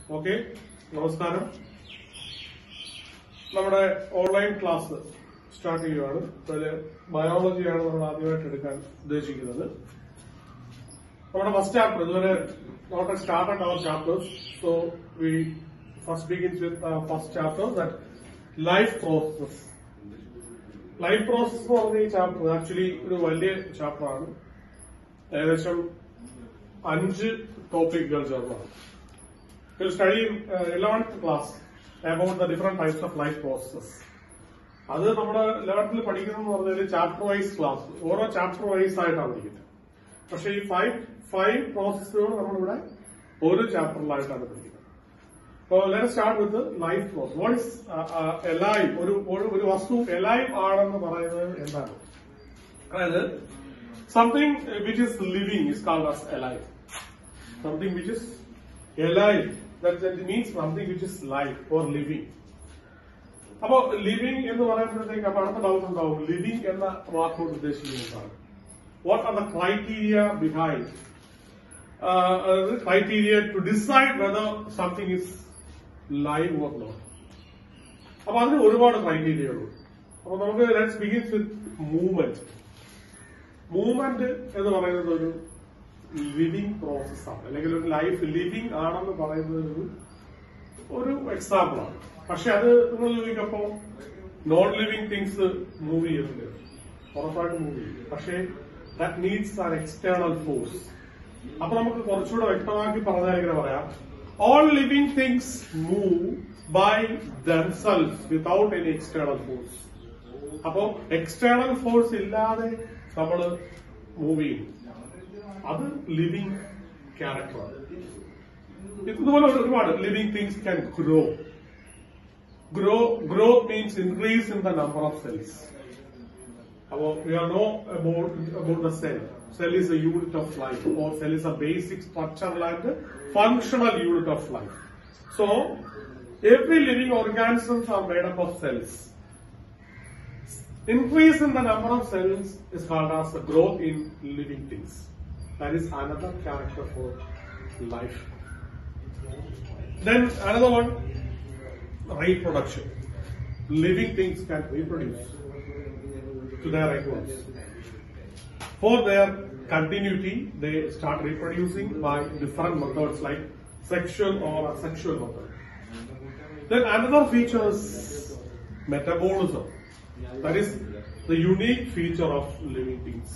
Okay നമസ്കാരം നമ്മുടെ online class start ചെയ്യുകയാണ് അതില് ബയോളജിയാണ് നമ്മൾ ആദ്യമായിട്ട് എടുക്കാൻ ഉദ്ദേശിക്കുന്നത് നമ്മുടെ ഫസ്റ്റ് ചാപ്റ്റർ ഇതുവരെ not started our chapters so we first begins with first chapter that life process life process എന്ന് പറഞ്ഞ ഈ ചാപ്റ്റർ ആക്ച്വലി ഒരു വലിയ ചാപ്റ്റർ ആണ് ഏകദേശം അഞ്ച് ടോപ്പിക്കുകൾ ചേർന്നതാണ് We'll study in uh, 11th class about the different types of life processes. അത് നമ്മുടെ ലെവൻത്തിൽ പഠിക്കുന്നത് പറഞ്ഞാൽ ചാപ്റ്റർ വൈസ് ക്ലാസ് ഓരോ ചാപ്റ്റർ വൈസ് ആയിട്ടാണ് പഠിക്കുന്നത് പക്ഷെ ഈ ഫൈവ് ഫൈവ് പ്രോസസ്സുകൾ നമ്മളിവിടെ ഒരു ചാപ്റ്ററിലായിട്ടാണ് പഠിക്കുന്നത് അപ്പോൾ let start with life process what is alive ഒരു ഒരു- ഒരു വസ്തു എലൈവ് ആണെന്ന് പറയുന്നത് എന്താണ് അതായത് something which is living is called as alive something which is alive. That, that means something which is life or living. അപ്പോ ലിവിംഗ് എന്ന് പറയുമ്പോഴത്തേക്ക് അപ്പൊ അടുത്ത ഡൗട്ട് ഉണ്ടാവും ലിവിംഗ് എന്ന വാക്കോട് ഉദ്ദേശിക്കുന്നത് what are the criteria behind criteria to decide whether something is live or not അപ്പൊ അതിന് ഒരുപാട് ക്രൈറ്റീരിയകളുണ്ട് അപ്പൊ നമുക്ക് let's begins with movement movement എന്ന് പറയുന്നത് ഒരു ലിവിങ് പ്രോസസ്സാണ് അല്ലെങ്കിൽ ഒരു ലൈഫ് ലിവിങ് ആണെന്ന് പറയുന്നത് ഒരു ഒരു എക്സാമ്പിൾ ആണ് പക്ഷെ അത് നിങ്ങൾ ചോദിക്കപ്പോ നോൺ ലിവിങ് തിങ്സ് മൂവ് ചെയ്യുന്നുണ്ട് ഉറപ്പായിട്ട് മൂവ് ചെയ്യും പക്ഷേ that needs an external force അപ്പൊ നമുക്ക് കുറച്ചുകൂടെ വ്യക്തമാക്കി പറഞ്ഞാൽ ഇങ്ങനെ പറയാം all living things move by themselves without any external force അപ്പോ എക്സ്റ്റേണൽ ഫോഴ്സ് ഇല്ലാതെ നമ്മൾ മൂവ് ചെയ്യും അത് ലിവിങ് ക്യാരക്ടറാണ് ഇതുപോലെ ഒരു- ഒരുപാട് living things can grow grow growth means increase in the number of cells അപ്പോ we are know about about the cell cell is a unit of life or cell is a basic structural and functional unit of life so every living organisms are made up of cells Increase in the number of cells is called as the growth in living things. That is another character for life. Then another one, reproduction. Living things can reproduce to their equals. For their continuity, they start reproducing by different methods like sexual or asexual method. Then another feature is metabolism. That is the unique feature of living things.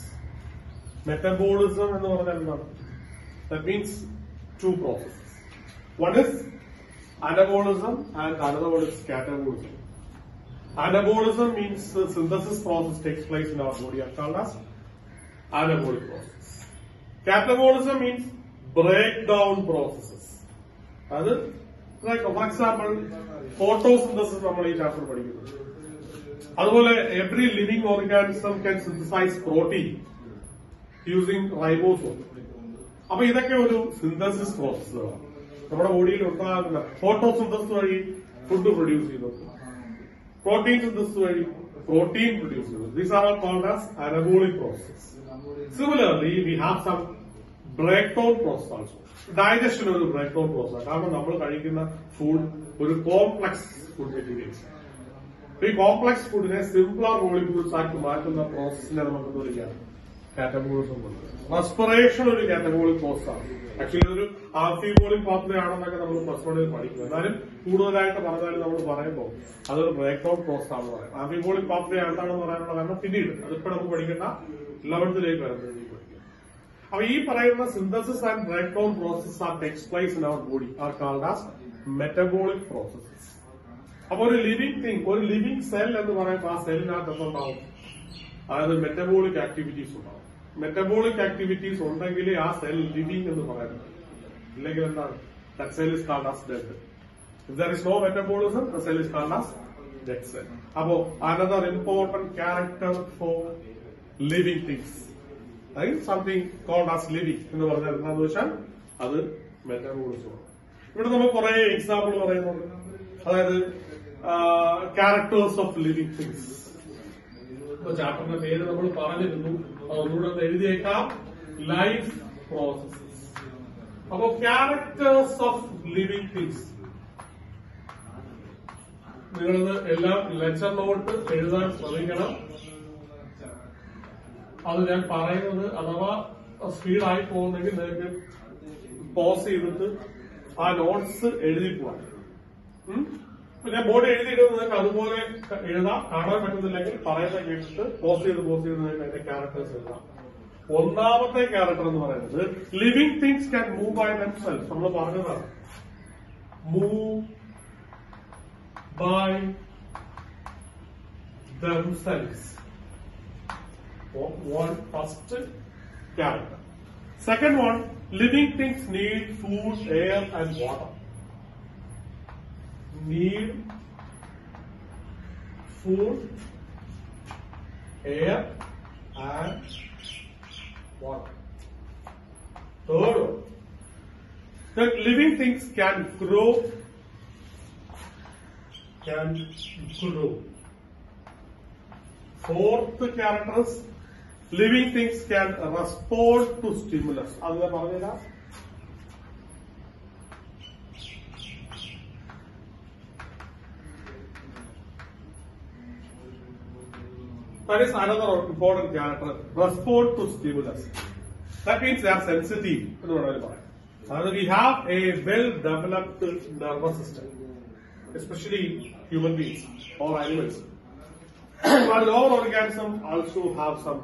Metabolism എന്ന് പറഞ്ഞാൽ എന്താണ് That means two processes. One is anabolism and another one is catabolism. Anabolism means the synthesis process takes place in our body are called as anabolic process. Catabolism means breakdown processes. അത് for example photosynthesis നമ്മൾ ഈ chapter പഠിക്കുന്നത് അതുപോലെ every living organism can synthesize protein using ribosome അപ്പൊ ഇതൊക്കെ ഒരു synthesis പ്രോസസ്സുകളാണ് നമ്മുടെ ബോഡിയിൽ ഉണ്ടാകുന്ന ഫോട്ടോസിന്തസിസ് വഴി ഫുഡ് പ്രൊഡ്യൂസ് ചെയ്യുന്നു പ്രോട്ടീൻ സിന്തസിസ് വഴി പ്രോട്ടീൻ പ്രൊഡ്യൂസ് ചെയ്യുന്നു these are called as anabolic process similarly we have some break down process also digestion ഒരു ബ്രേക്ക് ഡൗൺ പ്രോസസ് കാരണം നമ്മൾ കഴിക്കുന്ന ഫുഡ് ഒരു കോംപ്ലക്സ് ഫുഡ് മെറ്റീരിയൽസ് ഈ കോംപ്ലക്സ് ഫുഡിനെ സിംപ്ലർ മോളിക്യൂൾസ് ആക്കി മാറ്റുന്ന പ്രോസസ്സിനെ നമുക്ക് എന്ത് വിളിക്കാം കാറ്റഗോളിസം റെസ്പിറേഷൻ ഒരു കാറ്റഗോളിക് പ്രോസസ് ആണ് ആക്ച്വലി ഇതൊരു ആംഫിബോളിക് പാത്വേ ആണെന്നൊക്കെ നമ്മൾ പ്ലസ് വണ്ണിൽ പഠിക്കും എന്നാലും കൂടുതലായിട്ട് പറഞ്ഞാലും നമ്മൾ പറയുമ്പോൾ അതൊരു ബ്രേക്ക് ഡൗൺ പ്രോസസ് ആണെന്ന് പറയാം ആംഫിബോളിക് പാത്വേ എന്താണെന്ന് പറയാനുള്ള കാരണം പിന്നീട് അതിപ്പോ നമുക്ക് പഠിക്കേണ്ട ഇലവൻത്തിലേക്ക് വരുമ്പോഴേക്കും പഠിക്കും അപ്പൊ ഈ പറയുന്ന synthesis and break down process are takes place in our body are called as metabolic processes അപ്പൊ ഒരു ലിവിംഗ് തിങ് ഒരു ലിവിംഗ് സെൽ എന്ന് പറയുമ്പോൾ ആ സെല്ലിനകത്ത് എന്തുണ്ടാവും അതായത് മെറ്റബോളിക് ആക്ടിവിറ്റീസ് ഉണ്ടാവും മെറ്റബോളിക് ആക്ടിവിറ്റീസ് ഉണ്ടെങ്കിൽ ആ സെൽ ലിവിംഗ് എന്ന് പറയുന്നത് ഇല്ലെങ്കിൽ എന്താണ് that cell is called as dead if there is no metabolism the cell is called as dead cell അപ്പോ another important character for living things അതായത് സംതിങ് കോൾഡ് ആസ് ലിവിംഗ് എന്ന് പറഞ്ഞാൽ എന്താണെന്ന് വെച്ചാൽ അത് മെറ്റബോളിസമാണ് ഇവിടെ നമ്മൾ കുറെ എക്സാമ്പിൾ പറയുന്നുണ്ട് അതായത് ക്യാരക്ടേഴ്സ് ഓഫ് ലിവിംഗ് തിങ്സ് ചാപ്റ്ററിന്റെ പേര് നമ്മൾ പറഞ്ഞിരുന്നു അതൊന്നുകൂടെ ഒന്ന് എഴുതിയേക്കാം ലൈഫ് പ്രോസസ്സസ് അപ്പൊ ക്യാരക്ടേഴ്സ് ഓഫ് ലിവിങ് തിങ്സ് നിങ്ങളിത് എല്ലാം ലെക്ചർ നോട്ട് എഴുതാൻ ശ്രമിക്കണം അത് ഞാൻ പറയുന്നത് അഥവാ സ്പീഡായി പോകുന്നെങ്കിൽ നിങ്ങൾക്ക് പോസ് ചെയ്തിട്ട് ആ നോട്ട്സ് എഴുതി പോവാം ഉം? ഇപ്പൊ ഞാൻ ബോർഡ് എഴുതിയിടുന്നത് നിങ്ങൾക്ക് അതുപോലെ എഴുതാം കാണാൻ പറ്റുന്നില്ലെങ്കിൽ പറയുന്നത് കേട്ടിട്ട് പോസ് ചെയ്ത് പോസ് ചെയ്ത് നിങ്ങൾക്ക് അതിന്റെ ക്യാരക്ടേഴ്സ് എഴുതാം ഒന്നാമത്തെ ക്യാരക്ടർ എന്ന് പറയുന്നത് living things can move by themselves നമ്മൾ പറഞ്ഞതാണ് move by themselves. One first character. Second one, living things need food, air, and water. Need food, air, and water. Third one, that living things can grow, can grow. Fourth character is living things can respond to stimulus. അത് ഞാൻ പറഞ്ഞില്ല That is another important character. Respond to stimulus. That means they are sensitive. എന്ന് വേണമെങ്കിൽ പറയാം. അതായത് we have a well developed nervous system, especially human beings or animals. but lower organism also have some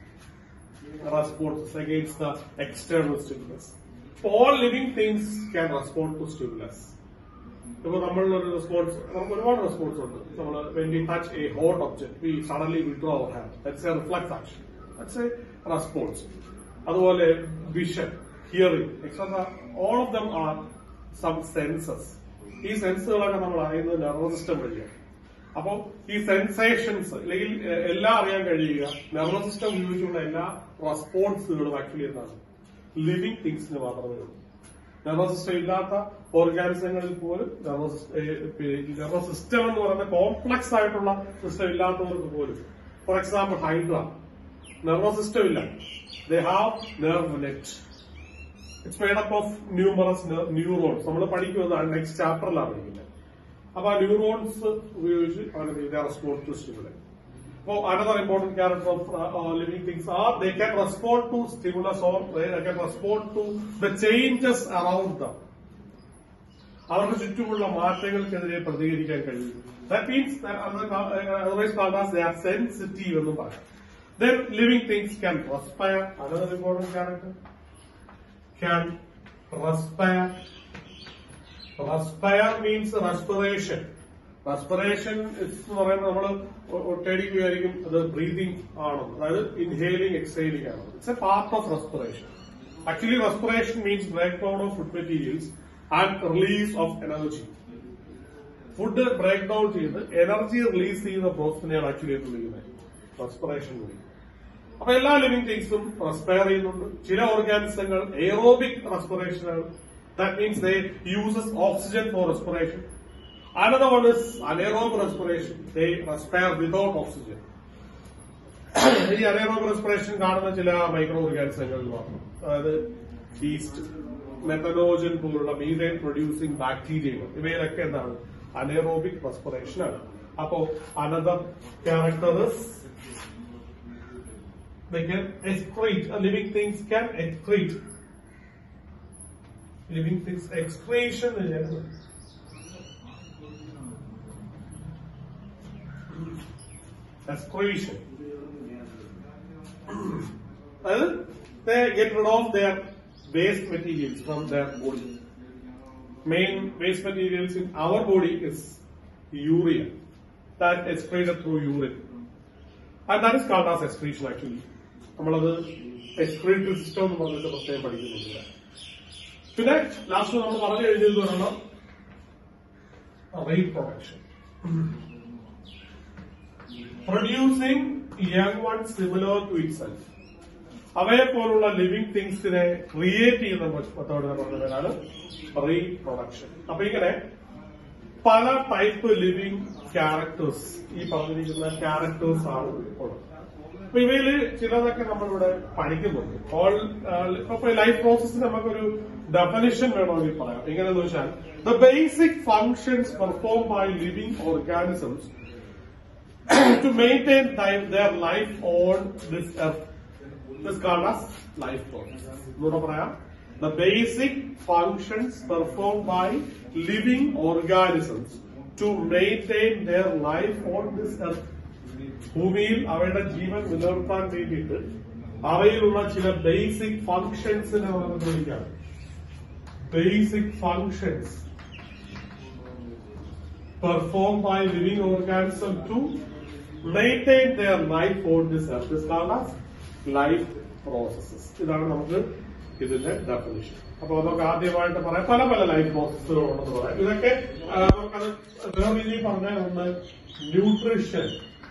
responses against the external stimulus. All living things can respond to stimulus. ഇപ്പൊ നമ്മളിലൊരു response നമുക്ക് ഒരുപാട് response ഉണ്ട് നമ്മൾ when we touch a hot object we suddenly withdraw our hand that's a reflex action that's a response അതുപോലെ vision hearing etcetera all of them are some senses ഈ സെൻസുകളൊക്കെ നമ്മൾ അറിയുന്നത് നെർവസ് സിസ്റ്റം വഴിയാണ് അപ്പൊ ഈ സെൻസേഷൻസ് അല്ലെങ്കിൽ എ- എല്ലാം അറിയാൻ കഴിയുക നെർവസ് സിസ്റ്റം ഉപയോഗിച്ചുള്ള എല്ലാ റെസ്പോൺസുകളും ആക്ച്വലി എന്താണ് ലിവിങ് തിങ്സിന് മാത്രമേ ഉള്ളൂ നെർവസ് സിസ്റ്റം ഇല്ലാത്ത ഓർഗാനിസങ്ങളിൽ പോലും നെർവസ് നെർവസ് സിസ്റ്റം എന്ന് പറയുന്ന കോംപ്ലക്സ് ആയിട്ടുള്ള സിസ്റ്റം ഇല്ലാത്തവർക്ക് പോലും for example hydra nervous system ഇല്ല they have nerve net it's made up of numerous neurons നമ്മൾ പഠിക്കുന്നത് നെക്സ്റ്റ് ചാപ്റ്ററിലാണ് പഠിക്കുന്നത് അപ്പൊ ആ ന്യൂറോൺസ് ഉപയോഗിച്ച് അവർ റെസ്പോണ്ട് ടു സ്റ്റിമുലസ് അപ്പോൾ another important character of living things are they can respond to stimulus or they can respond to the changes around them അവർക്ക് ചുറ്റുമുള്ള മാറ്റങ്ങൾക്കെതിരെ പ്രതികരിക്കാൻ കഴിയും that means otherwise called as they are sensitive എന്നും പറയാം then living things can respire another important character can respire respire means respiration respiration എന്ന് പറയുന്നത് നമ്മൾ ഒറ്റയടി വിചാരിക്കും അത് ബ്രീതിങ് ആണ് അതായത് ഇൻഹേലിംഗ് എക്സൈലിംഗ് ആണ് it's a part of respiration actually respiration means break down of food materials and release of energy food break down ചെയ്ത് energy release ചെയ്യുന്ന പ്രോസസ്സിനെയാണ് ആക്ച്വലി എന്ത് വിളിക്കുന്നത് റെസ്പിറേഷൻ വിളിക്കുന്നത് അപ്പൊ എല്ലാ ലിവിംഗ് തിങ്സും റെസ്പയർ ചെയ്യുന്നുണ്ട് ചില ഓർഗാനിസങ്ങൾ എയറോബിക് റെസ്പിറേഷൻ ആണ് that means they uses oxygen for respiration another one is anaerobe respiration they respire without oxygen ഈ അനേറോബ് റെസ്പിറേഷൻ കാണുന്ന ചില മൈക്രോ ഓർഗാനിസങ്ങളിൽ മാത്രം അതായത് ഈസ്റ്റ് മെത്തനോജൻ പോലുള്ള മീതേൻ പ്രൊഡ്യൂസിംഗ് ബാക്ടീരിയകൾ ഇവയിലൊക്കെ എന്താണ് അനേറോബിക് റെസ്പിറേഷൻ ആണ് അപ്പോ another character they can excrete. Uh, living things can excrete. Living things excretion in general. Excretion. Well, they get rid of their waste materials from their body. Main waste materials in our body is urea that is excreted through urine. And that is called as excretion actually. നമ്മളത് excretory system എന്ന് പറഞ്ഞിട്ട് പ്രത്യേകം പഠിക്കുന്നുണ്ട് പിന്നെ last നമ്മൾ പറഞ്ഞു കഴിഞ്ഞത് പറയണം reproduction producing young one similar to itself അവയെ പോലുള്ള ലിവിംഗ് തിങ്സിനെ ക്രിയേറ്റ് ചെയ്യുന്ന മെത്തേഡ് എന്ന് പറഞ്ഞ പേരാണ് റീപ്രൊഡക്ഷൻ അപ്പൊ ഇങ്ങനെ പല ടൈപ്പ് ലിവിംഗ് ക്യാരക്ടേഴ്സ് ഈ പറഞ്ഞിരിക്കുന്ന ക്യാരക്ടേഴ്സ് ആണ് ഉള്ളത് അപ്പൊ ഇവയിൽ ചിലതൊക്കെ നമ്മളിവിടെ പഠിക്കുന്നുണ്ട് ഓൾ ഇപ്പൊ ലൈഫ് പ്രോസസ്സിന് നമുക്കൊരു ഡെഫിനിഷൻ വേണമെങ്കിൽ പറയാം എങ്ങനെയെന്ന് വെച്ചാൽ the basic functions perform by living organisms to maintain their, their life on this earth. This called as life process. ഒന്നുകൂടെ പറയാം The basic functions performed by living organisms to maintain their life on this earth. ഭൂമിയിൽ അവയുടെ ജീവൻ നിലനിർത്താൻ വേണ്ടിയിട്ട് അവയിലുള്ള ചില basic ഫങ്ഷൻസിനെ നമുക്ക് വിളിക്കാം basic functions performed by living organism to maintain their life on this earth is called as life processes. ഇതാണ് നമുക്ക് ഇതിന്റെ ഡെഫിനിഷൻ അപ്പൊ നമുക്ക് ആദ്യമായിട്ട് പറയാം പല പല ലൈഫ് പ്രോസസ്സുകൾ ഉണ്ടെന്ന് പറയാം ഇതൊക്കെ ആ, നമുക്കത് വേറെ രീതിയിൽ പറഞ്ഞാൽ ഒന്ന് ന്യൂട്രീഷൻ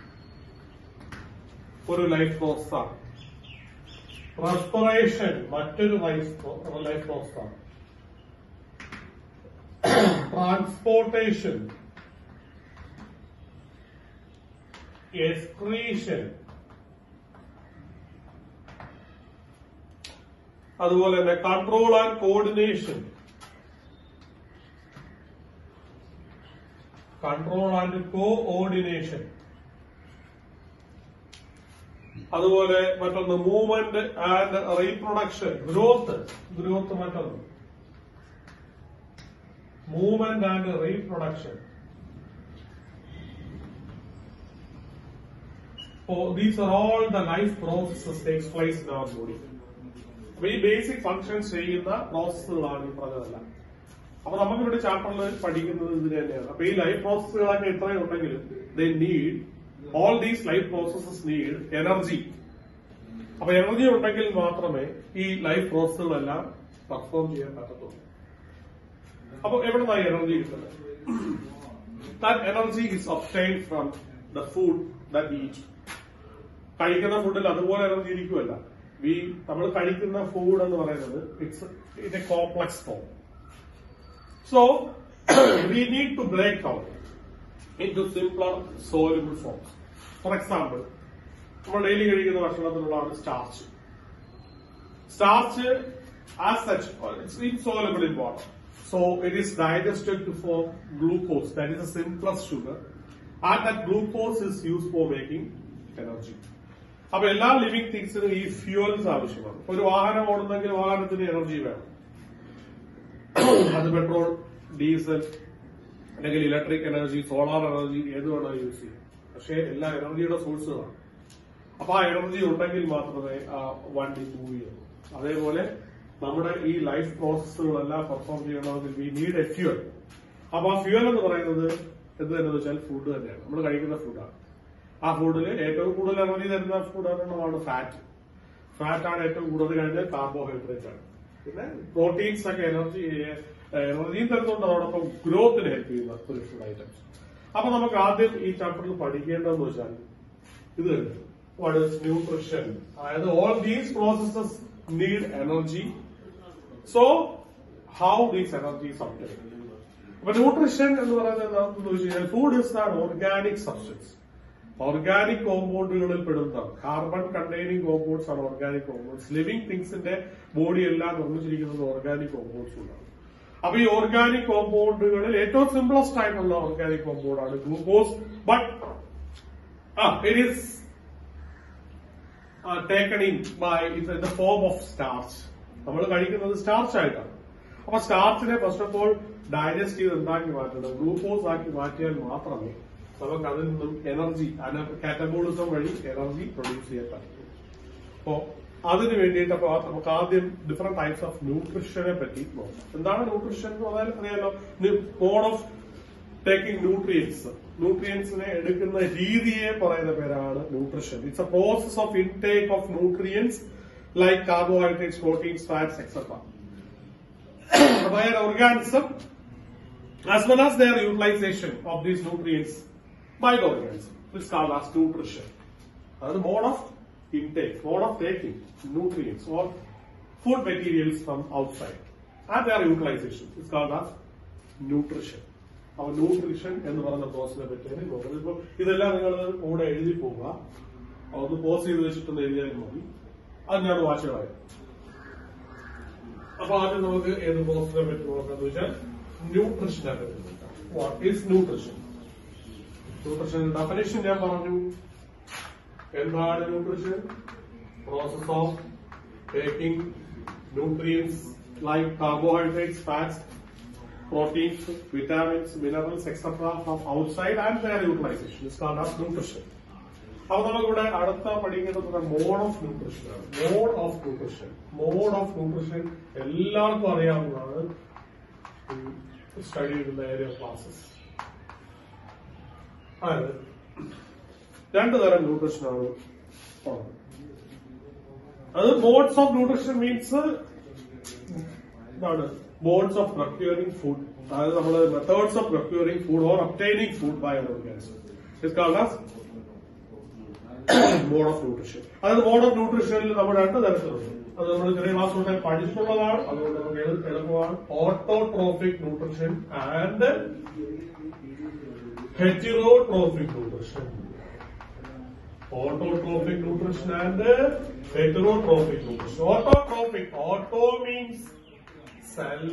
ഒരു ലൈഫ് പ്രോസസ്സാണ് റെസ്പിറേഷൻ മറ്റൊരു ലൈഫ് ലൈഫ് പ്രോസസ്സാണ് ട്രാൻസ്പോർട്ടേഷൻ excretion അതുപോലെ തന്നെ control and coordination control and coordination അതുപോലെ മറ്റൊന്ന് movement and reproduction growth growth മറ്റൊന്ന് movement and reproduction So these are all the life processes takes place in our body. അപ്പൊ ഈ basic functions ചെയ്യുന്ന പ്രോസസ്സുകളാണ് ഈ പറഞ്ഞതല്ല അപ്പൊ നമുക്ക് ഇവിടെ ചാപ്റ്ററിൽ പഠിക്കുന്നത് ഇത് തന്നെയാണ് അപ്പൊ ഈ ലൈഫ് പ്രോസസ്സുകളൊക്കെ എത്രയും ഉണ്ടെങ്കിലും they need all these life processes need energy അപ്പൊ എനർജി ഉണ്ടെങ്കിൽ മാത്രമേ ഈ ലൈഫ് പ്രോസസ്സുകളെല്ലാം പെർഫോം ചെയ്യാൻ പറ്റത്തുള്ളൂ അപ്പൊ എവിടെ നിന്നാണ് എനർജി കിട്ടുന്നത് that energy is obtain from the food that eat കഴിക്കുന്ന ഫുഡിൽ അതുപോലെ എനർജി ഇരിക്കുമല്ല വി നമ്മൾ കഴിക്കുന്ന ഫുഡ് എന്ന് പറയുന്നത് it's it a complex form so we need to break down into simpler soluble forms for example നമ്മൾ daily കഴിക്കുന്ന ഭക്ഷണത്തിലുള്ളതാണ് starch starch as such it's insoluble in water. So it is digested to form glucose, that is the simplest sugar, and that glucose is used for making energy. അപ്പൊ എല്ലാ living തിങ്സിനും ഈ fuels ആവശ്യമാണ് ഒരു വാഹനം ഓടുന്നെങ്കിൽ വാഹനത്തിന് energy വേണം അത് petrol diesel അല്ലെങ്കിൽ ഇലക്ട്രിക് എനർജി സോളാർ എനർജി ഏത് വേണമെങ്കിലും യൂസ് ചെയ്യാം പക്ഷേ എല്ലാ എനർജിയുടെ സോഴ്സുകളാണ് അപ്പൊ ആ എനർജി ഉണ്ടെങ്കിൽ മാത്രമേ ആ വണ്ടി മൂവ് ചെയ്യുള്ളൂ അതേപോലെ നമ്മുടെ ഈ ലൈഫ് പ്രോസസ്സുകളെല്ലാം പെർഫോം ചെയ്യണമെങ്കിൽ വി നീഡ് എ ഫ്യൂൽ അപ്പൊ ആ ഫ്യൂൽ എന്ന് പറയുന്നത് എന്ത് തന്നെ വെച്ചാൽ ഫുഡ് തന്നെയാണ് നമ്മൾ കഴിക്കുന്ന ഫുഡാണ് ആ ഫുഡിൽ ഏറ്റവും കൂടുതൽ എനർജി തരുന്ന ഫുഡ് ഒരെണ്ണമാണ് ഫാറ്റ് ഫാറ്റ് ആണ് ഏറ്റവും കൂടുതൽ കഴിഞ്ഞാൽ കാർബോഹൈഡ്രേറ്റ് ആണ് പിന്നെ പ്രോട്ടീൻസ് ഒക്കെ എനർജി എനർജിയും തരുന്നുണ്ട് അതോടൊപ്പം ഗ്രോത്തിന് ഹെൽപ്പ് ചെയ്യുന്ന ഒരു ഫുഡ് ഐറ്റംസ് അപ്പൊ നമുക്ക് ആദ്യം ഈ ചാപ്റ്ററിൽ പഠിക്കേണ്ടതെന്ന് വെച്ചാൽ ഇത് തന്നെ വാട്ട് ഇസ് ന്യൂട്രിഷൻ അതായത് all these processes need energy so how these energies obtain അപ്പൊ ന്യൂട്രിഷൻ എന്ന് പറയുന്നത് എന്താണെന്ന് വെച്ച് കഴിഞ്ഞാൽ food is an organic substance organic കോമ്പൗണ്ടുകളിൽ പെടുന്നതാണ് കാർബൺ കണ്ടെയ്നിങ് കോമ്പൗണ്ട്സ് ആണ് ഓർഗാനിക് കോമ്പൗണ്ട്സ് ലിവിംഗ് തിങ്സിന്റെ ബോഡി എല്ലാം നിർമ്മിച്ചിരിക്കുന്നത് ഓർഗാനിക് കോമ്പൗണ്ട്സ് കൊണ്ടാണ് അപ്പൊ ഈ ഓർഗാനിക് കോമ്പൗണ്ടുകളിൽ ഏറ്റവും സിംപ്ലസ്റ്റ് ആയിട്ടുള്ള ഓർഗാനിക് കോമ്പൗണ്ട് ആണ് ഗ്ലൂക്കോസ് ബട്ട് ആ it is taken in by in the form of starch നമ്മൾ കഴിക്കുന്നത് സ്റ്റാർച്ച് ആയിട്ടാണ് അപ്പൊ സ്റ്റാർച്ചിനെ ഫസ്റ്റ് ഓഫ് ഓൾ ഡൈജസ്റ്റ് ചെയ്ത് ഉണ്ടാക്കി മാറ്റണം ഗ്ലൂക്കോസ് ആക്കി മാറ്റിയാൽ മാത്രമേ നമുക്ക് അതിൽ നിന്നും എനർജി കാറ്റബോളിസം വഴി എനർജി പ്രൊഡ്യൂസ് ചെയ്യാൻ പറ്റും അപ്പോ അതിന് വേണ്ടിയിട്ട് അപ്പൊ നമുക്ക് ആദ്യം ഡിഫറെന്റ് ടൈപ്സ് ഓഫ് ന്യൂട്രിഷനെ പറ്റി നോക്കാം എന്താണ് ന്യൂട്രിഷൻ എന്ന് പറഞ്ഞാൽ അറിയാലോ മോഡ് ഓഫ് ടേക്കിംഗ് ന്യൂട്രിയൻസ് ന്യൂട്രിയൻസിനെ എടുക്കുന്ന രീതിയെ പറയുന്ന പേരാണ് nutrition it's a process of intake of nutrients like carbohydrates proteins fats etcetera by an organism as well as their utilization of these nutrients by the organism. This is called as nutrition. Another mode of intake, mode of taking nutrients or food materials from outside and their utilization. It's called as nutrition. അപ്പൊ nutrition എന്ന് പറയുന്ന പ്രോസസിനെ പറ്റിയാണ് നോക്കുന്നത് ഇപ്പൊ ഇതെല്ലാം നിങ്ങൾ കൂടെ എഴുതി പോവുക ഒന്ന് പോസ് ചെയ്ത് വെച്ചിട്ടൊന്ന് എഴുതിയാലും മതി അതിനാണ് വാച്ചുകളായത് അപ്പൊ ആദ്യം നമുക്ക് ഏത് പ്രോസസിനെ പറ്റി നോക്കാന്ന് വെച്ചാൽ ന്യൂട്രിഷനെ പറ്റി നോക്കാം what is nutrition nutrition definition ഞാൻ പറഞ്ഞു എന്താണ് nutrition process of taking nutrients like carbohydrates fats proteins, vitamins, minerals, etc. from outside and their utilization is called as nutrition. അപ്പൊ നമുക്കിവിടെ അടുത്ത പഠിക്കുന്നത് മോഡ് ഓഫ് ന്യൂട്രിഷൻ ആണ് mode of nutrition mode of nutrition എല്ലാവർക്കും അറിയാവുന്നതാണ് study in earlier of classes അതായത് രണ്ടു തരം ന്യൂട്രിഷൻ ആണ് ഉള്ളത് അത് മോഡ്സ് ഓഫ് ന്യൂട്രിഷൻ മീൻസ് എന്താണ് മോഡ്സ് ഓഫ് പ്രൊക്യൂറിംഗ് ഫുഡ് അതായത് നമ്മൾ methods of procuring food or obtaining food by organism it's called as mode of nutrition അതായത് മോഡ് ഓഫ് ന്യൂട്രിഷനിൽ നമ്മൾ രണ്ട് തരത്തിലുണ്ട് അത് നമ്മൾ ചെറിയ ക്ലാസ് തൊട്ടേ പഠിച്ചിട്ടുള്ളതാണ് അതുകൊണ്ട് നമുക്ക് എളു- എളുപ്പമാണ് autotrophic nutrition and heterotrophic nutrition autotrophic nutrition and uh, heterotrophic nutrition. Autotrophic, auto means cell.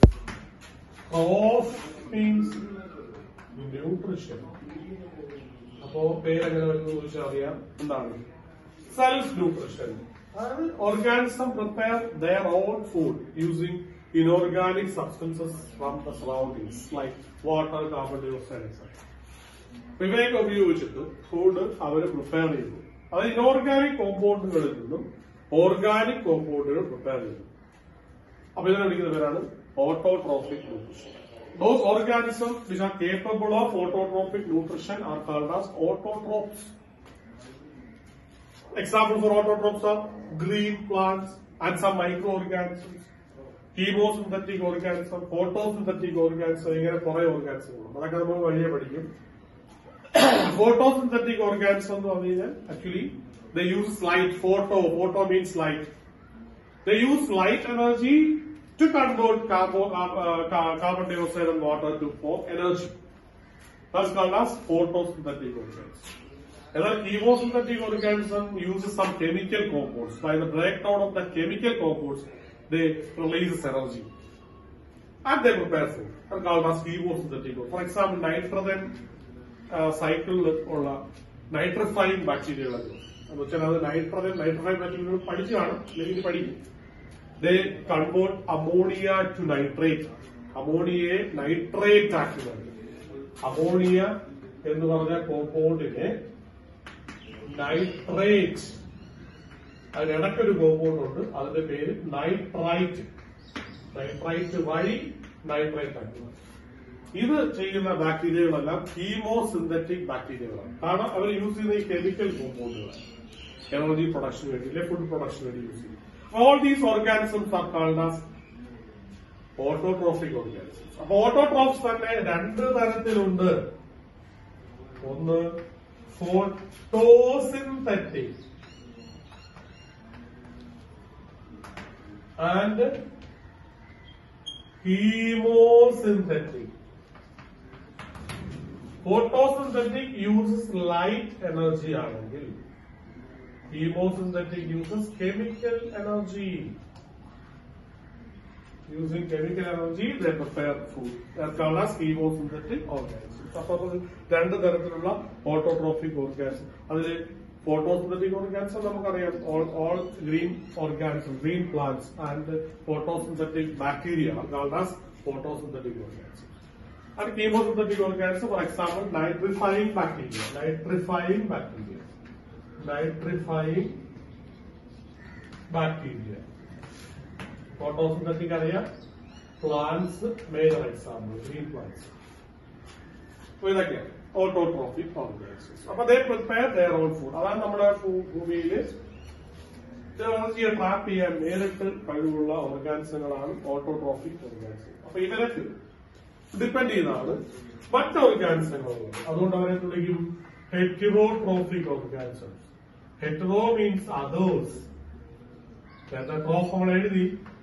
Troph means nutrition. അപ്പോ പേരെങ്ങനെ വരുന്നു ചോദിച്ചാൽ അറിയാം എന്താണ് സെൽഫ് ന്യൂട്രിഷൻ അതായത് organism prepare their own food using inorganic substances from the surroundings like water carbon dioxide etcetera ഇവയൊക്കെ ഉപയോഗിച്ചിട്ട് food അവർ prepare ചെയ്യുന്നു അത് ഇനോർഗാനിക് കോമ്പൗണ്ടുകളിൽ നിന്നും ഓർഗാനിക് കോമ്പൗണ്ടുകൾ പ്രിപ്പയർ ചെയ്യുന്നു അപ്പൊ ഇതിനെ വിളിക്കുന്ന പേരാണ് autotrophic nutrition Those organisms which are capable of autotrophic nutrition are called as autotrophs. Examples for autotrophs are green plants and some microorganisms, chemosynthetic organism, photosynthetic organism, ഇങ്ങനെ കുറെ ഓർഗാനിസം ഉണ്ട് അതൊക്കെ നമ്മൾ വഴിയെ പഠിക്കും photosynthetic organism എന്ന് പറഞ്ഞു കഴിഞ്ഞാൽ actually they use light photo photo means light they use light energy to convert carbon, uh, ca- carbon dioxide and water to form energy that's called as photosynthetic organism എന്നാൽ chemosynthetic organism uses some chemical compounds by the breakdown of the chemical compounds they release energy and they prepare food are called as chemosynthetic for example nitrogen സൈക്കിളിൽ ഉള്ള nitrifying ബാക്ടീരിയകളൊക്കെ എന്ന് വെച്ചാൽ അത് nitrogen nitrifying ബാക്ടീരിയകൾ പഠിച്ചു കാണും അല്ലെങ്കിൽ പഠിക്കും they convert ammonia to nitrate അമോണിയയെ നൈട്രേറ്റ് ആക്കി മാറ്റും അമോണിയ എന്ന് പറഞ്ഞ കോമ്പൗണ്ടിനെ നൈട്രേറ്റ് അതിനിടയ്ക്കൊരു കോമ്പൗണ്ട് ഉണ്ട് അതിന്റെ പേര് നൈട്രൈറ്റ് നൈട്രൈറ്റ് വഴി നൈട്രേറ്റ് ആക്കി മാറ്റും ഇത് ചെയ്യുന്ന ബാക്ടീരിയകളെല്ലാം കീമോസിന്തറ്റിക് ബാക്ടീരിയകളാണ് കാരണം അവർ യൂസ് ചെയ്യുന്ന ഈ കെമിക്കൽ കോമ്പൗണ്ടുകളാണ് എനർജി പ്രൊഡക്ഷന് വേണ്ടി അല്ലെ ഫുഡ് പ്രൊഡക്ഷന് വേണ്ടി യൂസ് ചെയ്യും all these organisms are called as autotrophic organisms അപ്പൊ ഓട്ടോട്രോഫ്സ് തന്നെ രണ്ട് തരത്തിലുണ്ട് ഒന്ന് photosynthetic and chemosynthetic. Photosynthetic uses light energy ആണെങ്കിൽ chemosynthetic uses chemical energy. Using chemical energy, they prepare food. That's called as chemosynthetic organisms. അപ്പൊ അത് രണ്ട് തരത്തിലുള്ള ഓട്ടോട്രോഫിക് ഓർഗാനിസം അതിൽ ഫോട്ടോസിന്തറ്റിക് ഓർഗാനിസം നമുക്കറിയാം all all green organism green plants and photosynthetic bacteria called as photosynthetic organisms. And chemosynthetic organism, for example, nitrifying bacteria. Nitrifying bacteria. Nitrifying bacteria. Photosynthetic അറിയാം plants major example green plants അപ്പൊ ഇതൊക്കെയാണ് autotrophic organisms അപ്പൊ they prepare their own food അതാണ് നമ്മുടെ ഭൂമിയിൽ എനർജിയെ trap ചെയ്യാൻ നേരിട്ട് കഴിവുള്ള ഓർഗാനിസങ്ങളാണ് ഓട്ടോട്രോഫിക് ഓർഗാനിസം അപ്പൊ ഇവരൊക്കെ ഡിപ്പെൻഡ് ചെയ്യുന്നതാണ് മറ്റ് ഓർഗാനിസങ്ങളുള്ളത് അതുകൊണ്ട് അവരെ വിളിക്കും heterotrophic organisms hetero means others troph നമ്മൾ എഴുതി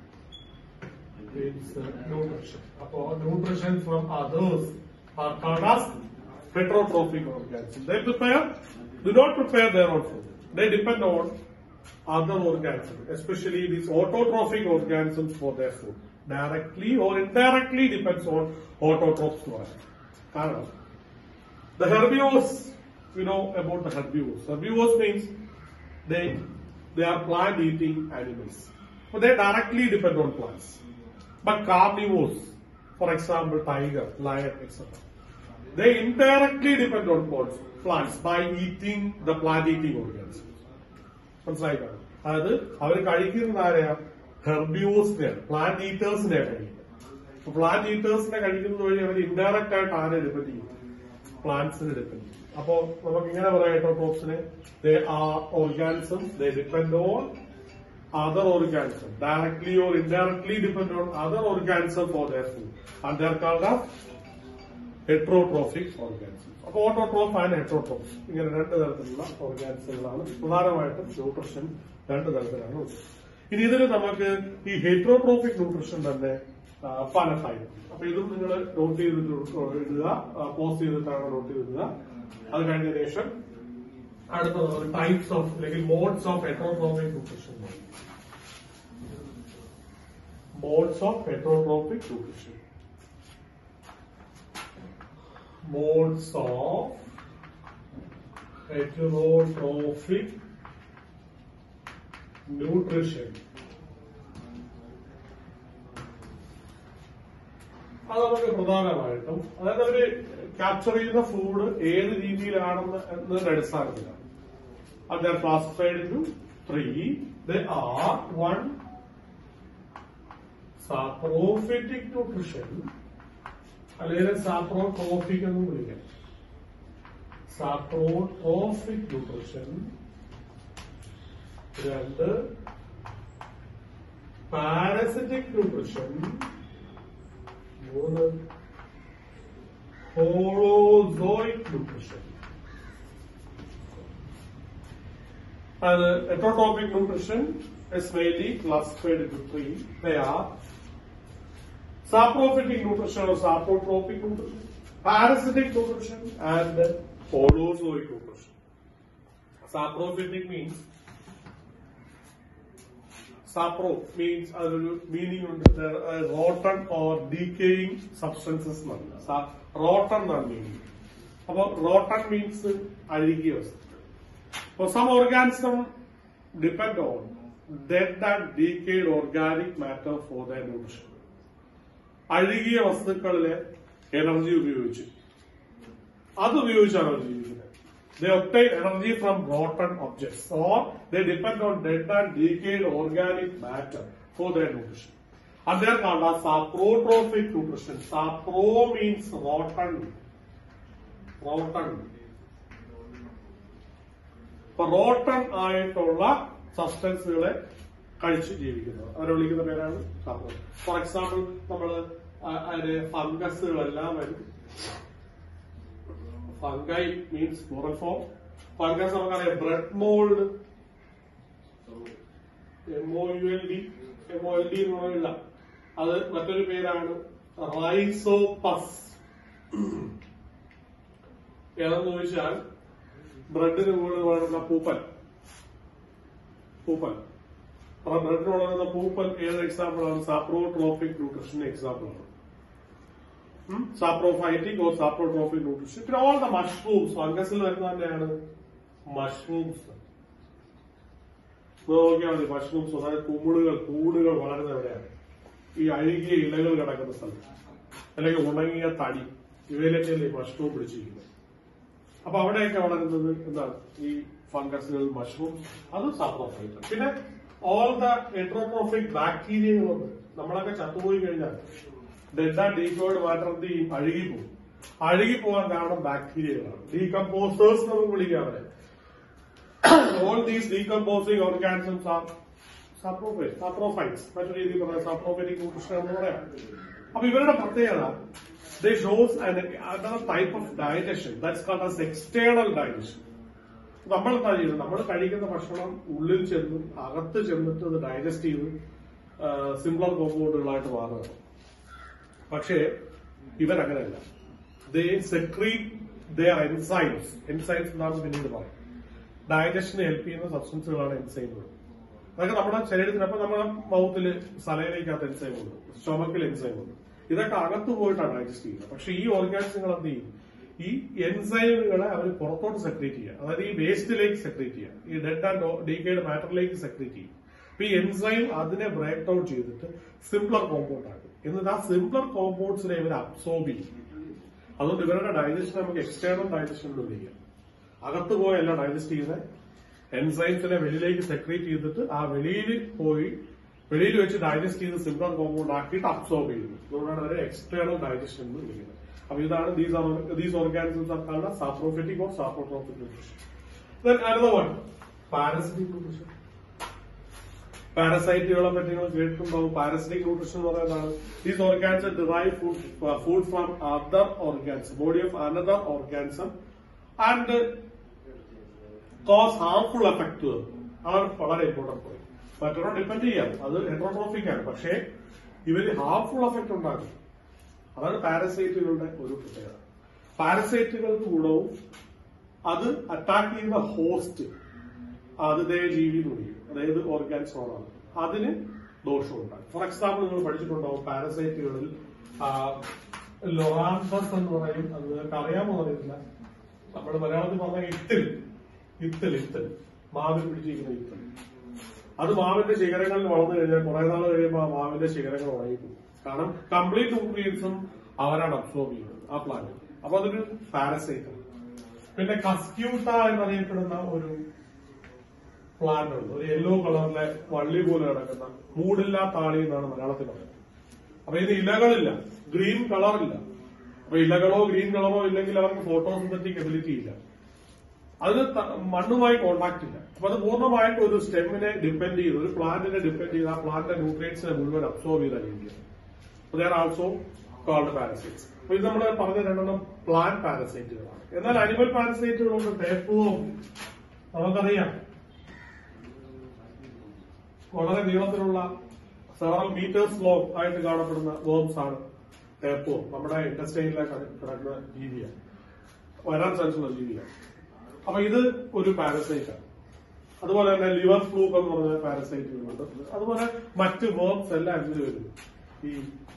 means uh, nutrition. അപ്പോ nutrition from others are called as heterotrophic organisms. They prepare, do not prepare their own food. They depend on other organisms, especially these autotrophic organisms for their food. Directly or indirectly depends on autotrophs എന്ന് പറയാം. കാരണം the herbivores, we know about the herbivores. Herbivores means they they are plant eating animals. So they directly depend on plants. But carnivores, for example, tiger, lion, etc. They indirectly depend on plants, plants by eating the plant eating organisms. മനസ്സിലായിട്ടോ അതായത് അവർ കഴിക്കുന്നത് ആരെയാ ഹെർബ്യൂസിനെയാണ് plant ഈറ്റേഴ്സിനെ കഴിക്കുന്നത് plant ഈറ്റേഴ്സിനെ കഴിക്കുന്നത് വഴി അവർ indirect ആയിട്ട് ആരെ depend ചെയ്യും പ്ലാന്റ്സിനെ depend ചെയ്യും അപ്പോ നമുക്ക് ഇങ്ങനെ പറയാം ഹെട്രോട്രോപ്സിനെ they are organisms they depend on other organisms directly or indirectly depend on other organisms for their food and they are called as heterotrophic organisms. അപ്പൊ ഓട്ടോട്രോഫ് ആൻഡ് ഹെട്രോട്രോഫ് ഇങ്ങനെ രണ്ട് തരത്തിലുള്ള ഓർഗാനിസങ്ങളാണ് പ്രധാനമായിട്ടും ന്യൂട്രിഷൻ രണ്ട് തരത്തിലാണ് ഉള്ളത് ഇനി ഇതിൽ നമുക്ക് ഈ ഹെട്രോട്രോഫിക് ന്യൂട്രിഷൻ തന്നെ ആ, പല ടൈപ്പ് അപ്പൊ ഇതും നിങ്ങൾ നോട്ട് ചെയ്തിട്ട് ഇടുക പോസ്റ്റ് ചെയ്തിട്ടാണ് നോട്ട് ചെയ്തിടുക അത് കഴിഞ്ഞ ശേഷം അടുത്തത് ടൈപ്സ് ഓഫ് അല്ലെങ്കിൽ modes of heterotrophic nutrition modes of heterotrophic nutrition modes of heterotrophic nutrition. അത് നമുക്ക് പ്രധാനമായിട്ടും അതായത് അവര് ക്യാപ്ചർ ചെയ്യുന്ന ഫുഡ് ഏത് രീതിയിലാണെന്ന് എന്നതിന്റെ അടിസ്ഥാനത്തിലാണ് അത് they're classified in three the are one saprophytic nutrition അല്ലെങ്കിൽ സാപ്രോട്രോഫിക് എന്നും വിളിക്കാം സാപ്രോട്രോഫിക് ന്യൂട്രിഷൻ രണ്ട് പാരസിറ്റിക് ന്യൂട്രിഷൻ മൂന്ന് ഹോളോസോയിക് ന്യൂട്രിഷൻ അത് heterotrophic nutrition is mainly classified into three. They are saprophytic nutrition or saprotropic nutrition, parasitic nutrition, and holozoic nutrition. Saprophytic means sapro means അതൊരു meaning ഉണ്ട് rotten or decaying substances എന്നല്ല rotten എന്നാണ് meaning അപ്പൊ rotten means അഴുകിയ വസ്തു For some organisms depend on dead and decayed organic matter for their nutrition. അഴുകിയ വസ്തുക്കളിലെ energy ഉപയോഗിച്ച് അത് ഉപയോഗിച്ചാണ് അവർ ജീവിക്കുന്നത് They obtain energy from rotten objects or they depend on dead and decayed organic matter for their nutrition. And they are called as saprotrophic nutrition. Sapro means rotten. Rotten. ഇപ്പൊ rotten ആയിട്ടുള്ള സബ്സ്റ്റൻസുകളെ കഴിച്ച് ജീവിക്കുന്നത് അവരെ വിളിക്കുന്ന പേരാണ് സാപ്രോ ഫോർ എക്സാമ്പിൾ നമ്മള് ആ- അതിന്റെ ഫംഗസുകളെല്ലാം വരും fungi means plural form fungus നമുക്കറിയാം bread mould M O U L D M O L D എന്ന് പറയില്ല അത് മറ്റൊരു പേരാണ് റൈസോപസ് ഏതെന്ന് ചോദിച്ചാൽ ബ്രെഡിന് മുകളിൽ വളരുന്ന പൂപ്പൽ പൂപ്പൽ അപ്പൊ ബ്രെഡിന് വളരുന്ന പൂപ്പൽ ഏത് എക്സാമ്പിൾ ആണ് സാപ്രോട്രോഫിക് ന്യൂട്രീഷൻ എക്സാമ്പിൾ ആണ് സാപ്രോഫൈറ്റിക് ഓർ സാപ്രോട്രോഫിക് ന്യൂട്രീഷൻ പിന്നെ ഓൾ ദ മഷ്റൂംസ് ഫംഗസിൽ വരുന്ന തന്നെയാണ് മഷ്റൂംസ് നോക്കിയാൽ മതി മഷ്റൂംസ് അതായത് കുമിളുകൾ കൂടുകൾ വളരുന്ന എവിടെയാണ് ഈ അഴുകിയ ഇലകൾ കിടക്കുന്ന സ്ഥലത്ത് അല്ലെങ്കിൽ ഉണങ്ങിയ തടി ഇവയിലൊക്കെയല്ലേ മഷ്റൂം പിടിച്ചിരിക്കുന്നത് അപ്പൊ അവിടെയൊക്കെ വളരുന്നത് എന്താണ് ഈ ഫംഗസുകൾ മഷ്റൂം അത് സാപ്രോഫൈറ്റ് പിന്നെ ഓൾ ദ എട്രോട്രോഫിക് ബാക്ടീരിയകളുണ്ട് നമ്മളൊക്കെ ചത്തുപോയി കഴിഞ്ഞാൽ ഡെഡ് ആൻഡ് ഡീകോഡ് മാറ്റർ എന്ത് ചെയ്യും അഴുകിപ്പോകും അഴുകിപ്പോകാൻ കാരണം ബാക്ടീരിയകളാണ് ഡീകമ്പോസേഴ്സ് നമുക്ക് വിളിക്കാം അവരെ all these decomposing organisms are saprophyte saprophytes മറ്റൊരു രീതിയിൽ പറയാം സാപ്രോഫൈറ്റിക് ന്യൂട്രിഷൻ എന്ന് പറയാം അപ്പൊ ഇവരുടെ പ്രത്യേകത they shows another type of digestion that's called as external digestion നമ്മൾ എന്താ ചെയ്യുന്നത് നമ്മൾ കഴിക്കുന്ന ഭക്ഷണം ഉള്ളിൽ ചെന്നും അകത്ത് ചെന്നിട്ട് അത് ഡൈജസ്റ്റ് ചെയ്ത് സിംപ്ലർ കോമ്പൗണ്ടുകളായിട്ട് മാറുകയാണ് പക്ഷേ ഇവരങ്ങനെയല്ല they secrete their enzymes enzymes എന്താണെന്ന് പിന്നീട് പറയും ഡയജഷന് ഹെൽപ്പ് ചെയ്യുന്ന സബ്സ്റ്റൻസുകളാണ് എൻസൈമുകൾ അതൊക്കെ നമ്മുടെ ശരീരത്തിന് അപ്പൊ നമ്മുടെ മൗത്തില് സലയിലേക്കകത്ത് എൻസൈം ഉണ്ട് സ്റ്റൊമക്കിൽ എൻസൈം ഉണ്ട് ഇതൊക്കെ അകത്ത് പോയിട്ടാണ് ഡൈജസ്റ്റ് ചെയ്യുന്നത് പക്ഷെ ഈ ഓർഗാനിസങ്ങൾ എന്ത് ചെയ്യും ഈ എൻസൈമുകളെ അവർ പുറത്തോട്ട് സെക്രേറ്റ് ചെയ്യുക അതായത് ഈ വേസ്റ്റിലേക്ക് സെക്രേറ്റ് ചെയ്യുക ഈ ഡെഡ് ആൻഡ് ഡീക്കേഡ് മാറ്ററിലേക്ക് സെക്രേറ്റ് ചെയ്യും അപ്പൊ ഈ എൻസൈം അതിനെ ബ്രേക്ക് ഡൗൺ ചെയ്തിട്ട് സിംപ്ലർ കോമ്പൗണ്ട് ആക്കും എന്നിട്ട് ആ സിംപ്ലർ കോമ്പൗണ്ട്സിനെ ഇവർ അബ്സോർബ് ചെയ്യും അതുകൊണ്ട് ഇവരുടെ ഡൈജഷൻ നമുക്ക് എക്സ്റ്റേണൽ ഡൈജഷൻ എന്ന് വിളിക്കാം അകത്ത് പോയല്ല ഡൈജസ്റ്റ് ചെയ്യുന്നത് എൻസൈംസിനെ വെളിയിലേക്ക് സെക്രേറ്റ് ചെയ്തിട്ട് ആ വെളിയിൽ പോയി വെളിയിൽ വെച്ച് ഡൈജസ്റ്റ് ചെയ്ത് സിംപ്ലർ കോമ്പൗണ്ട് ആക്കിയിട്ട് അബ്സോർബ് ചെയ്യുന്നു അതുകൊണ്ടാണ് അവരെ എക്സ്റ്റേണൽ ഡൈജഷൻ എന്ന് വിളിക്കുന്നത് അപ്പൊ ഇതാണ് these these organisms are called saprophytic or saprotrophic nutrition Then another one, parasitic nutrition. പാരസൈറ്റുകളെ പറ്റി നിങ്ങൾ കേട്ടിട്ടുണ്ടാവും പാരസിറ്റിക് ന്യൂട്രീഷൻ എന്ന് പറയുന്നതാണ് these organs derive food food from other organs body of another organism and cause harmful effect ആണ് വളരെ important point മറ്റൊരു depend ചെയ്യാം അത് ഹെട്രോട്രോഫിക് ആണ് പക്ഷേ ഇവര് ഹാർംഫുൾ എഫക്ട് ഉണ്ടാക്കും അതാണ് പാരസൈറ്റുകളുടെ ഒരു പ്രത്യേകത പാരസൈറ്റുകൾക്ക് ഗുണവും അത് അറ്റാക്ക് ചെയ്യുന്ന ഹോസ്റ്റ് അതിതേ ജീവി എന്ന് വിളിക്കും അതായത് ഓർഗാൻസോണാണ് അതിന് ദോഷമുണ്ടാകും ഫോർ എക്സാമ്പിൾ നിങ്ങൾ പഠിച്ചിട്ടുണ്ടാവും പാരസൈറ്റുകളിൽ ലൊറാന്തസ് എന്ന് പറയും അത് നിങ്ങൾക്ക് അറിയാമോ അറിയില്ല നമ്മൾ മലയാളത്തിൽ പറഞ്ഞ ഇത്തിൽ ഇത്തിൽ ഇത്തിൽ മാവിൽ പിടിച്ചിരിക്കുന്ന ഇത്തിൽ അത് മാവിന്റെ ശിഖരങ്ങളിൽ വളർന്നു കഴിഞ്ഞാൽ കുറെ നാൾ കഴിയുമ്പോൾ ആ മാവിന്റെ ശിഖരങ്ങൾ ഉണങ്ങിപ്പോകും കാരണം കംപ്ലീറ്റ് ന്യൂട്രിയൻസും അവരാണ് അബ്സോർബ് ചെയ്യുന്നത് ആ പ്ലാന്റ് അപ്പൊ അതൊരു പാരസൈറ്റ് ആണ് പിന്നെ കസ്ക്യൂട്ട എന്നറിയപ്പെടുന്ന ഒരു പ്ലാന്റ് ഉണ്ട് ഒരു യെല്ലോ കളറിലെ വള്ളി പോലെ കിടക്കുന്ന മൂടില്ലാത്ത ആളി എന്നാണ് മലയാളത്തിൽ പറയുന്നത് അപ്പൊ ഇത് ഇലകളില്ല ഗ്രീൻ കളറില്ല അപ്പൊ ഇലകളോ ഗ്രീൻ കളറോ ഇല്ലെങ്കിൽ അവർക്ക് ഫോട്ടോസിന്തറ്റിക് എബിലിറ്റി ഇല്ല അതിന് ത- മണ്ണുമായി കോണ്ടാക്ട് ഇല്ല അപ്പൊ അത് പൂർണ്ണമായിട്ട് ഒരു സ്റ്റെമ്മിനെ ഡിപ്പെൻഡ് ചെയ്ത് ഒരു പ്ലാന്റിനെ ഡിപ്പെൻഡ് ചെയ്ത് ആ പ്ലാന്റിന്റെ ന്യൂട്രിയൻസിനെ മുഴുവൻ അബ്സോർബ് ചെയ്ത രീതിയാണ് ദർ ആൾസോ കോൾഡ് പാരസൈറ്റ്സ് അപ്പൊ ഇത് നമ്മൾ പറഞ്ഞ രണ്ടെണ്ണം പ്ലാന്റ് പാരസൈറ്റുകളാണ് എന്നാൽ അനിമൽ പാരസൈറ്റുകളുണ്ട് ടേപ്പുവും നമുക്കറിയാം വളരെ നീളത്തിലുള്ള സെവറൽ മീറ്റേഴ്സ് ലോ ആയിട്ട് കാണപ്പെടുന്ന വേംസ് ആണ് ടേപ്പോ നമ്മുടെ ഇൻഡസ്ട്രിയിലേക്ക് കിടക്കുന്ന ജീവിയാണ് വരാൻ ചാൻസുള്ള ജീവിയാണ് അപ്പൊ ഇത് ഒരു പാരസൈറ്റ് ആണ് അതുപോലെ തന്നെ ലിവർ ഫ്ലൂക്ക് എന്ന് പറഞ്ഞ പാരസൈറ്റുകളുണ്ട് അതുപോലെ മറ്റ് വേംസ് എല്ലാം ഇതിൽ വരും ഈ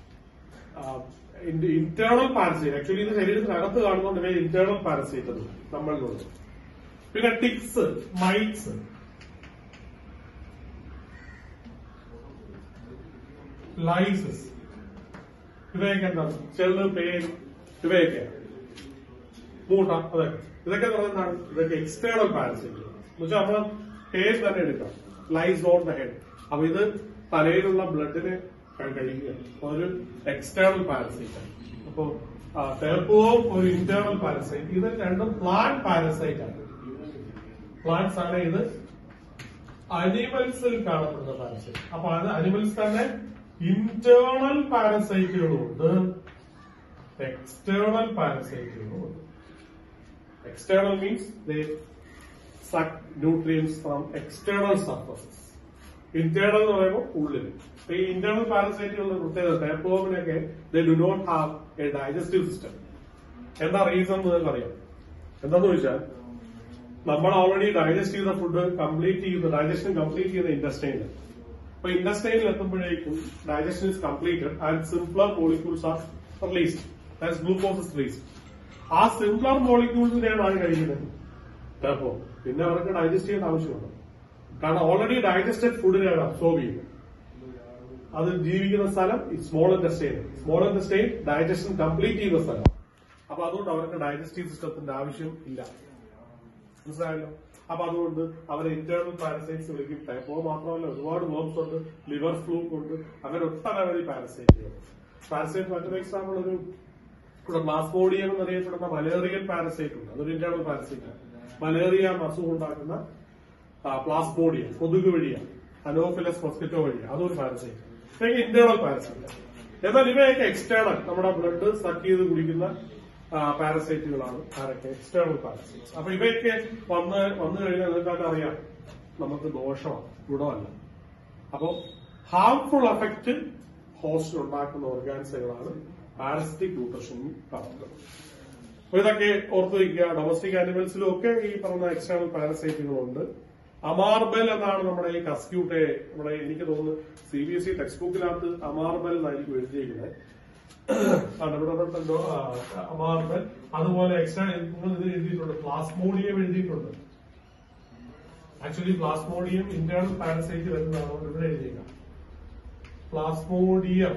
ഇന്റേണൽ പാരസൈറ്റ് ആക്ച്വലി ഇത് ശരീരത്തിനകത്ത് കാണുന്നതുകൊണ്ട് ഇവയെ ഇന്റേണൽ പാരസൈറ്റ് നമ്മളിലുണ്ട് പിന്നെ ടിക്സ് മൈറ്റ്സ് ലൈസസ് ഇവയൊക്കെ എന്താണ് ചെള്ള് പേൻ ഇവയൊക്കെ മൂട്ട അതെ ഇതൊക്കെ എന്ന് പറഞ്ഞാൽ എന്താണ് ഇതൊക്കെ എക്സ്റ്റേണൽ പാരസൈറ്റ് എന്നുവെച്ചാൽ നമ്മള് ഹെഡ് തന്നെ എടുക്കാം ലൈസ് ഓൺ ദ ഹെഡ് അപ്പൊ ഇത് തലയിലുള്ള ബ്ലഡിനെ കഴിക്കുകയാണ് അപ്പൊ ഒരു എക്സ്റ്റേണൽ പാരസൈറ്റ് ആണ് അപ്പോ ടെർപ്പുവും ഒരു ഇന്റേണൽ പാരസൈറ്റ് ഇത് രണ്ടും പ്ലാന്റ് പാരസൈറ്റ് ആണ് പ്ലാന്റ്സ് ആണ് ഇത് അനിമൽസിൽ കാണപ്പെടുന്ന പാരസൈറ്റ് അപ്പൊ അത് അനിമൽസ് തന്നെ ഇന്റേണൽ പാരസൈറ്റുകളുണ്ട് എക്സ്റ്റേണൽ പാരസൈറ്റുകളുണ്ട് external means they suck nutrients from external surfaces. Internal എന്ന് പറയുമ്പോൾ ഉള്ളിൽ അപ്പൊ ഈ ഇന്റേണൽ പാരസൈറ്റുകളുടെ പ്രത്യേകത ടേപ്പോമിനൊക്കെ they do not have a digestive system എന്താ റീസൺ നിങ്ങൾക്ക് അറിയാം എന്താന്ന് ചോദിച്ചാൽ നമ്മൾ ഓൾറെഡി ഡൈജസ്റ്റ് ചെയ്ത ഫുഡ് കംപ്ലീറ്റ് ചെയ്യുന്ന ഡൈജഷൻ കംപ്ലീറ്റ് ചെയ്യുന്ന ഇൻഡസ്ട്രിയിൽ അപ്പൊ ഇൻഡസ്ട്രിയിൽ എത്തുമ്പോഴേക്കും digestion is completed and simpler molecules are released that's glucose is released ആ സിംപ്ലർ മോളിക്യൂൾസിനെയാണ് ആര് കഴിക്കുന്നത് ടേപ്പോ പിന്നെ അവർക്ക് ഡൈജസ്റ്റ് ചെയ്യേണ്ട ആവശ്യമുണ്ട് കാരണം ഓൾറെഡി ഡൈജസ്റ്റഡ് ഫുഡിനെയാണ് അബ്സോർബ് ചെയ്യുന്നത് അത് ജീവിക്കുന്ന സ്ഥലം സ്മോൾ ഇൻഡസ്ട്രിയിൽ സ്മോൾ ഇൻഡസ്ട്രിയിൽ ഡൈജഷൻ കംപ്ലീറ്റ് ചെയ്യുന്ന സ്ഥലം അപ്പൊ അതുകൊണ്ട് അവർക്ക് ഡൈജസ്റ്റീവ് സിസ്റ്റത്തിന്റെ ആവശ്യം ഇല്ല മനസ്സിലായല്ലോ അപ്പൊ അതുകൊണ്ട് അവരെ ഇന്റേണൽ പാരസൈറ്റ്സ് വിളിക്കും ടൈപ്പോ മാത്രമല്ല ഒരുപാട് വേർബ്സ് ഉണ്ട് ലിവർ ഫ്ലൂക്ക് ഉണ്ട് അങ്ങനെ ഒട്ടനവധി പാരസൈറ്റുകൾ പാരസൈറ്റ് മറ്റൊരു എക്സാമ്പിൾ ഒരു ഇവിടെ പ്ലാസ്മോഡിയം എന്നറിയപ്പെടുന്ന മലേറിയൻ പാരസൈറ്റ് ഉണ്ട് അതൊരു ഇന്റേണൽ പാരസൈറ്റ് ആണ് മലേറിയ എന്ന അസുഖം ഉണ്ടാക്കുന്ന പ്ലാസ്മോഡിയം കൊതുക് വഴിയാണ് അനോഫിലസ് മൊസ്കിറ്റോ വഴിയാണ് അതൊരു പാരസൈറ്റ് ഇതൊക്കെ ഇന്റേണൽ പാരസൈറ്റ് എന്നാൽ ഇവയൊക്കെ എക്സ്റ്റേണൽ നമ്മുടെ ബ്ലഡ് സക്ക് ചെയ്ത് കുടിക്കുന്ന പാരസൈറ്റുകളാണ് ആരൊക്കെ എക്സ്റ്റേണൽ പാരസൈറ്റ്സ് അപ്പൊ ഇവയൊക്കെ വന്ന് വന്നു കഴിഞ്ഞാൽ നിങ്ങൾക്കൊക്കെ അറിയാം നമുക്ക് ദോഷമാണ് ഗുണമല്ല അപ്പോ ഹാർംഫുൾ എഫക്ട് ഹോസ്റ്റ് ഉണ്ടാക്കുന്ന ഓർഗാൻസുകളാണ് പാരസിറ്റിക് ന്യൂട്രീഷൻ കാണുന്നത് അപ്പൊ ഇതൊക്കെ ഓർത്തു വയ്ക്കുക ഡൊമസ്റ്റിക് ആനിമൽസിലും ഒക്കെ ഈ പറഞ്ഞ എക്സ്റ്റേണൽ പാരസൈറ്റുകളുണ്ട് അമാർബൽ എന്നാണ് നമ്മുടെ ഈ കസ്ക്യൂട്ടെ നമ്മുടെ എനിക്ക് തോന്നുന്നു C B S E text ബുക്കിനകത്ത് അമാർബൽ എന്നായിരിക്കും എഴുതിയിരിക്കുന്നത് ആണ് ഇവിടെ ഉണ്ടല്ലോ, ആ, അമാർബൽ അതുപോലെ എക്സ്ട്രാ നിങ്ങൾ ഇത് എഴുതിയിട്ടുണ്ട് പ്ലാസ്മോഡിയം എഴുതിയിട്ടുണ്ട് ആക്ച്വലി പ്ലാസ്മോഡിയം ഇന്റേണൽ പാരസൈറ്റ് വരുന്നതാണ് ഇവിടെ എഴുതിയേക്കാം പ്ലാസ്മോഡിയം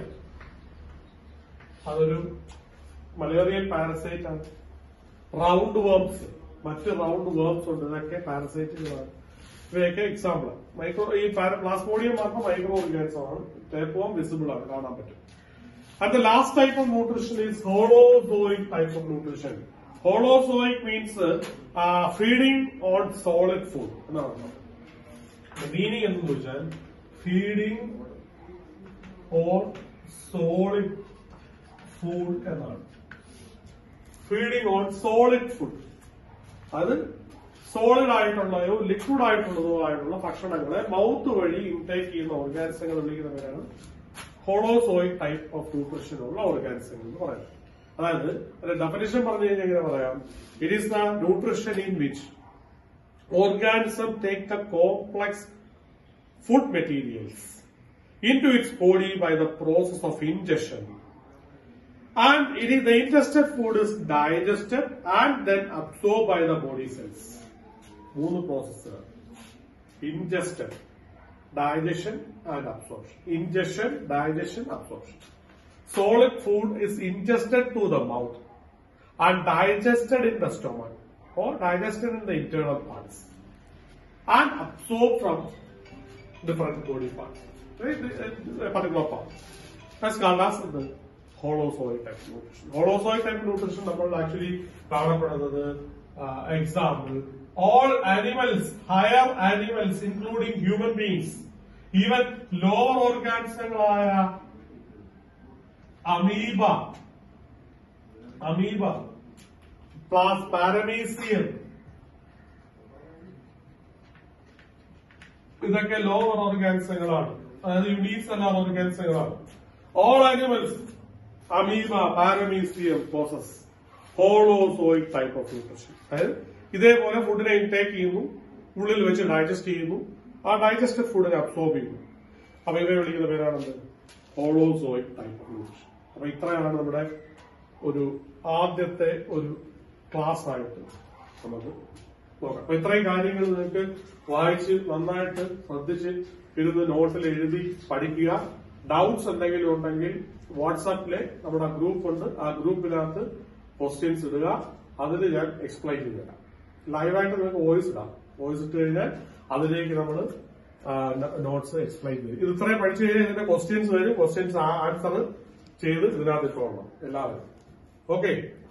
അതൊരു മലേറിയൻ പാരസൈറ്റ് ആണ് റൗണ്ട് വേർബ്സ് മറ്റ് റൗണ്ട് വേർബ്സ് ഉണ്ട് ഇതൊക്കെ പാരസൈറ്റുകളാണ് ഇവയൊക്കെ എക്സാമ്പിൾ മൈക്രോ ഈ പ്ലാസ്മോഡിയം മാത്രം മൈക്രോ ഓർഗാനിസം ആണ് ടേപ്പവും വിസിബിൾ ആണ് കാണാൻ പറ്റും And the last type of nutrition is holozoic type of nutrition. Holozoic means uh, uh, feeding on solid food. എന്നാണ് മീനിങ് എന്ന് ചോദിച്ചാൽ ഫീഡിങ് ഓൺ സോളിഡ് ഫുഡ് എന്നാണ് ഫീഡിങ് ഓൺ സോളിഡ് ഫുഡ് അത് സോളിഡ് ആയിട്ടുള്ളതോ ലിക്വിഡ് ആയിട്ടുള്ളതോ ആയിട്ടുള്ള ഭക്ഷണങ്ങളെ മൗത്ത് വഴി ഇൻടേക്ക് ചെയ്യുന്ന ഓർഗാനിസങ്ങൾ വിളിക്കുന്നവരാണ് ഹോളോസോയിക് ടൈപ്പ് ഓഫ് ന്യൂട്രിഷൻ ഉള്ള ഓർഗാനിസങ്ങൾ എന്ന് പറയുന്നത് അതായത് അതിന്റെ ഡെഫിനിഷൻ പറഞ്ഞു കഴിഞ്ഞാൽ എങ്ങനെ പറയാം it is the nutrition in which organism take the complex food materials into its body by the process of ingestion. And it is the ingested food is digested and then absorbed by the body cells. മൂന്ന് പ്രോസസ്സുകൾ ingested digestion and absorption ingestion digestion absorption solid food is ingested to the mouth and digested in the stomach or digested in the internal parts and absorbed from different body parts. Right? A particular part. That's called as the holozoic type nutrition. Holozoic type nutrition നമ്മൾ actually കാണപ്പെടുന്നത് example all animals higher animals including human beings even lower ഓർഗാനിസങ്ങളായ amoeba amoeba പ്ലാസ് paramecium ഇതൊക്കെ lower ഓർഗാനിസങ്ങളാണ് അതായത് unicellular ഓർഗാനിസങ്ങളാണ് all animals amoeba paramecium process holozoic type of nutrition അതായത് ഇതേപോലെ ഫുഡിനെ ഇൻടേക്ക് ചെയ്യുന്നു ഉള്ളിൽ വെച്ച് ഡൈജസ്റ്റ് ചെയ്യുന്നു ആ ഡൈജസ്റ്റഡ് ഫുഡിനെ അബ്സോർബ് ചെയ്യുന്നു അപ്പൊ ഇവരെ വിളിക്കുന്ന പേരാണെന്ത് ഹോളോസോയിക് ടൈപ്പ് ഓഫ് ന്യൂട്രിഷൻ അപ്പൊ ഇത്രയാണ് നമ്മുടെ ഒരു ആദ്യത്തെ ഒരു ക്ലാസ് ആയിട്ട് നമുക്ക് നോക്കാം അപ്പൊ ഇത്രയും കാര്യങ്ങൾ നിങ്ങൾക്ക് വായിച്ച് നന്നായിട്ട് ശ്രദ്ധിച്ച് ഇരുന്ന് നോട്ടിൽ എഴുതി പഠിക്കുക ഡൗട്ട്സ് എന്തെങ്കിലും ഉണ്ടെങ്കിൽ വാട്സാപ്പിലെ നമ്മുടെ ഗ്രൂപ്പ് ഉണ്ട് ആ ഗ്രൂപ്പിനകത്ത് ക്വസ്റ്റ്യൻസ് ഇടുക അതിന് ഞാൻ എക്സ്പ്ലെയിൻ ചെയ്തു തരാം ലൈവായിട്ട് നിങ്ങൾക്ക് വോയിസ് ഇടാം വോയിസ് ഇട്ട് കഴിഞ്ഞാൽ അതിലേക്ക് നമ്മൾ നോട്ട്സ് എക്സ്പ്ലെയിൻ ചെയ്യും ഇത് ഇത്രയും പഠിച്ചു കഴിഞ്ഞാൽ ഇതിന്റെ ക്വസ്റ്റ്യൻസ് വരും ക്വസ്റ്റ്യൻസ് ആൻസർ ചെയ്ത് ഇതിനകത്ത് ഇട്ടോളണം എല്ലാവരും ഓക്കെ